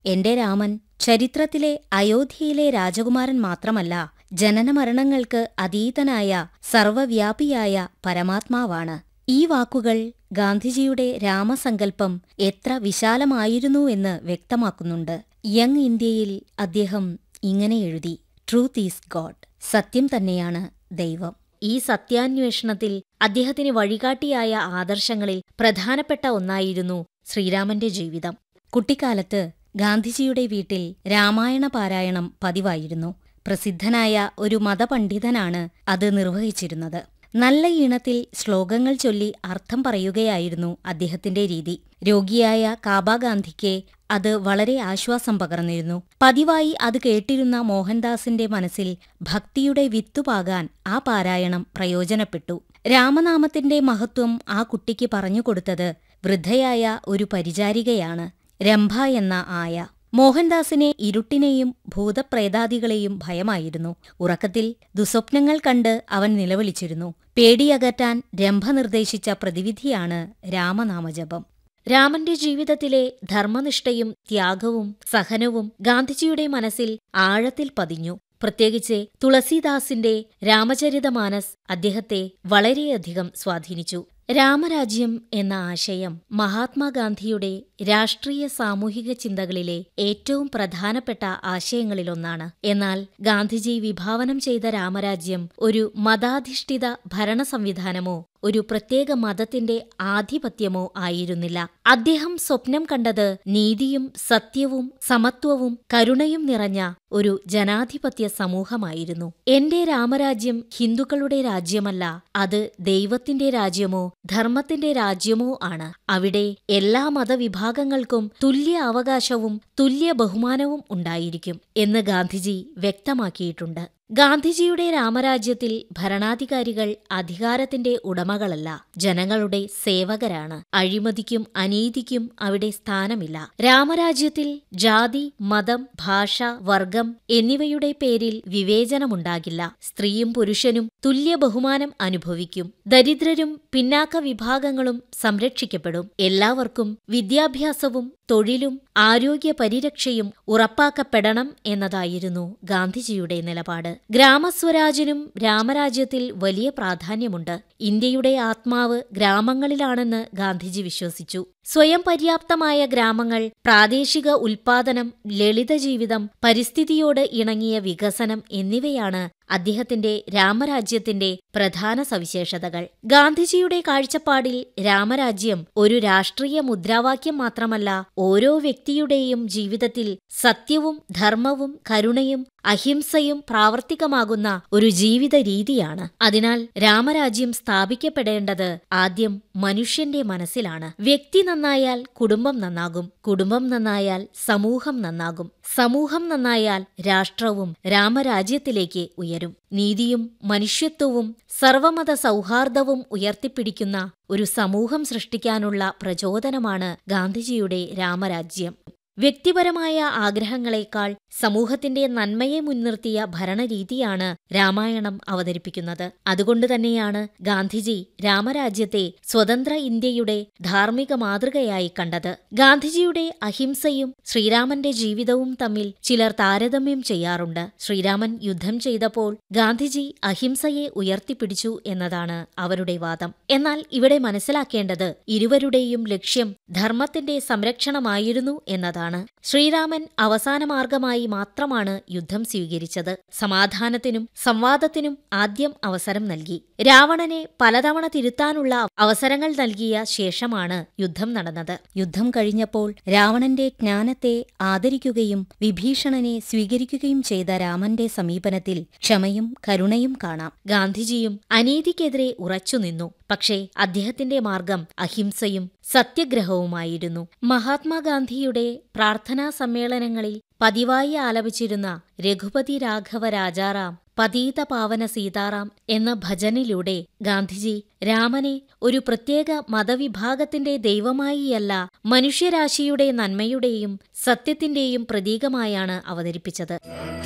എന്റെ രാമൻ ചരിത്രത്തിലെ അയോധ്യയിലെ രാജകുമാരൻ മാത്രമല്ല ജനനമരണങ്ങൾക്ക് അതീതനായ സർവവ്യാപിയായ പരമാത്മാവാണ് ഈ വാക്കുകൾ ഗാന്ധിജിയുടെ രാമസങ്കല്പം എത്ര വിശാലമായിരുന്നു എന്ന് വ്യക്തമാക്കുന്നുണ്ട് യങ് ഇന്ത്യയിൽ അദ്ദേഹം ഇങ്ങനെ എഴുതി ട്രൂത്ത് ഈസ് ഗോഡ് സത്യം തന്നെയാണ് ദൈവം ഈ സത്യാന്വേഷണത്തിൽ അദ്ദേഹത്തിന് വഴികാട്ടിയായ ആദർശങ്ങളിൽ പ്രധാനപ്പെട്ട ഒന്നായിരുന്നു ശ്രീരാമന്റെ ജീവിതം കുട്ടിക്കാലത്ത് ഗാന്ധിജിയുടെ വീട്ടിൽ രാമായണ പാരായണം പതിവായിരുന്നു പ്രസിദ്ധനായ ഒരു മതപണ്ഡിതനാണ് അത് നിർവഹിച്ചിരുന്നത് നല്ല ഈണത്തിൽ ശ്ലോകങ്ങൾ ചൊല്ലി അർത്ഥം പറയുകയായിരുന്നു അദ്ദേഹത്തിന്റെ രീതി രോഗിയായ കാബാഗാന്ധിക്ക് അത് വളരെ ആശ്വാസം പകർന്നിരുന്നു പതിവായി അത് കേട്ടിരുന്ന മോഹൻദാസിന്റെ മനസ്സിൽ ഭക്തിയുടെ വിത്തുപാകാൻ ആ പാരായണം പ്രയോജനപ്പെട്ടു രാമനാമത്തിന്റെ മഹത്വം ആ കുട്ടിക്ക് പറഞ്ഞുകൊടുത്തത് വൃദ്ധയായ ഒരു പരിചാരികയാണ് രംഭ എന്ന ആയ മോഹൻദാസിനെ ഇരുട്ടിനെയും ഭൂതപ്രേതാദികളെയും ഭയമായിരുന്നു ഉറക്കത്തിൽ ദുസ്വപ്നങ്ങൾ കണ്ട് അവൻ നിലവിളിച്ചിരുന്നു പേടിയകറ്റാൻ രംഭ നിർദ്ദേശിച്ച പ്രതിവിധിയാണ് രാമനാമജപം രാമന്റെ ജീവിതത്തിലെ ധർമ്മനിഷ്ഠയും ത്യാഗവും സഹനവും ഗാന്ധിജിയുടെ മനസ്സിൽ ആഴത്തിൽ പതിഞ്ഞു പ്രത്യേകിച്ച് തുളസീദാസിന്റെ രാമചരിതമാനസ് അദ്ദേഹത്തെ വളരെയധികം സ്വാധീനിച്ചു രാമരാജ്യം എന്ന ആശയം മഹാത്മാഗാന്ധിയുടെ രാഷ്ട്രീയ സാമൂഹിക ചിന്തകളിലെ ഏറ്റവും പ്രധാനപ്പെട്ട ആശയങ്ങളിലൊന്നാണ് എന്നാൽ ഗാന്ധിജി വിഭാവനം ചെയ്ത രാമരാജ്യം ഒരു മതാധിഷ്ഠിത ഭരണ സംവിധാനമോ ഒരു പ്രത്യേക മതത്തിന്റെ ആധിപത്യമോ ആയിരുന്നില്ല അദ്ദേഹം സ്വപ്നം കണ്ടത് നീതിയും സത്യവും സമത്വവും കരുണയും നിറഞ്ഞ ഒരു ജനാധിപത്യ സമൂഹമായിരുന്നു എന്റെ രാമരാജ്യം ഹിന്ദുക്കളുടെ രാജ്യമല്ല അത് ദൈവത്തിന്റെ രാജ്യമോ ധർമ്മത്തിന്റെ രാജ്യമോ ആണ് അവിടെ എല്ലാ മതവിഭാഗങ്ങൾക്കും തുല്യ അവകാശവും തുല്യ ബഹുമാനവും ഉണ്ടായിരിക്കും എന്ന് ഗാന്ധിജി വ്യക്തമാക്കിയിട്ടുണ്ട് ഗാന്ധിജിയുടെ രാമരാജ്യത്തിൽ ഭരണാധികാരികൾ അധികാരത്തിന്റെ ഉടമകളല്ല ജനങ്ങളുടെ സേവകരാണ് അഴിമതിക്കും അനീതിക്കും അവിടെ സ്ഥാനമില്ല രാമരാജ്യത്തിൽ ജാതി മതം ഭാഷ വർഗം എന്നിവയുടെ പേരിൽ വിവേചനമുണ്ടാകില്ല സ്ത്രീയും പുരുഷനും തുല്യ ബഹുമാനം അനുഭവിക്കും ദരിദ്രരും പിന്നാക്ക വിഭാഗങ്ങളും സംരക്ഷിക്കപ്പെടും എല്ലാവർക്കും വിദ്യാഭ്യാസവും തൊഴിലും ആരോഗ്യ പരിരക്ഷയും ഉറപ്പാക്കപ്പെടണം എന്നതായിരുന്നു ഗാന്ധിജിയുടെ നിലപാട് ഗ്രാമസ്വരാജിനും രാമരാജ്യത്തിൽ വലിയ പ്രാധാന്യമുണ്ട് ഇന്ത്യയുടെ ആത്മാവ് ഗ്രാമങ്ങളിലാണെന്ന് ഗാന്ധിജി വിശ്വസിച്ചു സ്വയം പര്യാപ്തമായ ഗ്രാമങ്ങൾ പ്രാദേശിക ഉൽപാദനം ലളിത ജീവിതം പരിസ്ഥിതിയോട് ഇണങ്ങിയ വികസനം എന്നിവയാണ് അദ്ദേഹത്തിന്റെ രാമരാജ്യത്തിന്റെ പ്രധാന സവിശേഷതകൾ ഗാന്ധിജിയുടെ കാഴ്ചപ്പാടിൽ രാമരാജ്യം ഒരു രാഷ്ട്രീയ മുദ്രാവാക്യം മാത്രമല്ല ഓരോ വ്യക്തിയുടെയും ജീവിതത്തിൽ സത്യവും ധർമ്മവും കരുണയും അഹിംസയും പ്രാവർത്തികമാകുന്ന ഒരു ജീവിത രീതിയാണ് അതിനാൽ രാമരാജ്യം സ്ഥാപിക്കപ്പെടേണ്ടത് ആദ്യം മനുഷ്യന്റെ മനസ്സിലാണ് വ്യക്തി നന്നായാൽ കുടുംബം നന്നാകും കുടുംബം നന്നായാൽ സമൂഹം നന്നാകും സമൂഹം നന്നായാൽ രാഷ്ട്രവും രാമരാജ്യത്തിലേക്ക് ഉയരും നീതിയും മനുഷ്യത്വവും സർവമത സൗഹാർദ്ദവും ഉയർത്തിപ്പിടിക്കുന്ന ഒരു സമൂഹം സൃഷ്ടിക്കാനുള്ള പ്രചോദനമാണ് ഗാന്ധിജിയുടെ രാമരാജ്യം വ്യക്തിപരമായ ആഗ്രഹങ്ങളെക്കാൾ സമൂഹത്തിന്റെ നന്മയെ മുൻനിർത്തിയ ഭരണരീതിയാണ് രാമായണം അവതരിപ്പിക്കുന്നത് അതുകൊണ്ടുതന്നെയാണ് ഗാന്ധിജി രാമരാജ്യത്തെ സ്വതന്ത്ര ഇന്ത്യയുടെ ധാർമ്മിക മാതൃകയായി കണ്ടത് ഗാന്ധിജിയുടെ അഹിംസയും ശ്രീരാമന്റെ ജീവിതവും തമ്മിൽ ചിലർ താരതമ്യം ചെയ്യാറുണ്ട് ശ്രീരാമൻ യുദ്ധം ചെയ്തപ്പോൾ ഗാന്ധിജി അഹിംസയെ ഉയർത്തിപ്പിടിച്ചു എന്നതാണ് അവരുടെ വാദം എന്നാൽ ഇവിടെ മനസ്സിലാക്കേണ്ടത് ഇരുവരുടെയും ലക്ഷ്യം ധർമ്മത്തിന്റെ സംരക്ഷണമായിരുന്നു എന്നതാണ് ശ്രീരാമൻ അവസാന മാർഗമായി മാത്രമാണ് യുദ്ധം സ്വീകരിച്ചത് സമാധാനത്തിനും സംവാദത്തിനും ആദ്യം അവസരം നൽകി രാവണനെ പലതവണ തിരുത്താനുള്ള അവസരങ്ങൾ നൽകിയ ശേഷമാണ് യുദ്ധം നടന്നത് യുദ്ധം കഴിഞ്ഞപ്പോൾ രാവണന്റെ ജ്ഞാനത്തെ ആദരിക്കുകയും വിഭീഷണനെ സ്വീകരിക്കുകയും ചെയ്ത രാമന്റെ സമീപനത്തിൽ ക്ഷമയും കരുണയും കാണാം ഗാന്ധിജിയും അനീതിക്കെതിരെ ഉറച്ചുനിന്നു പക്ഷേ അദ്ദേഹത്തിന്റെ മാർഗം അഹിംസയും സത്യഗ്രഹവുമായിരുന്നു മഹാത്മാഗാന്ധിയുടെ പ്രാർത്ഥനാ സമ്മേളനങ്ങളിൽ പതിവായി ആലപിച്ചിരുന്ന രഘുപതി രാഘവ രാജാറാം പതീത പാവന സീതാറാം എന്ന ഭജനിലൂടെ ഗാന്ധിജി രാമനെ ഒരു പ്രത്യേക മതവിഭാഗത്തിന്റെ ദൈവമായിയല്ല മനുഷ്യരാശിയുടെ നന്മയുടെയും സത്യത്തിന്റെയും പ്രതീകമായാണ് അവതരിപ്പിച്ചത്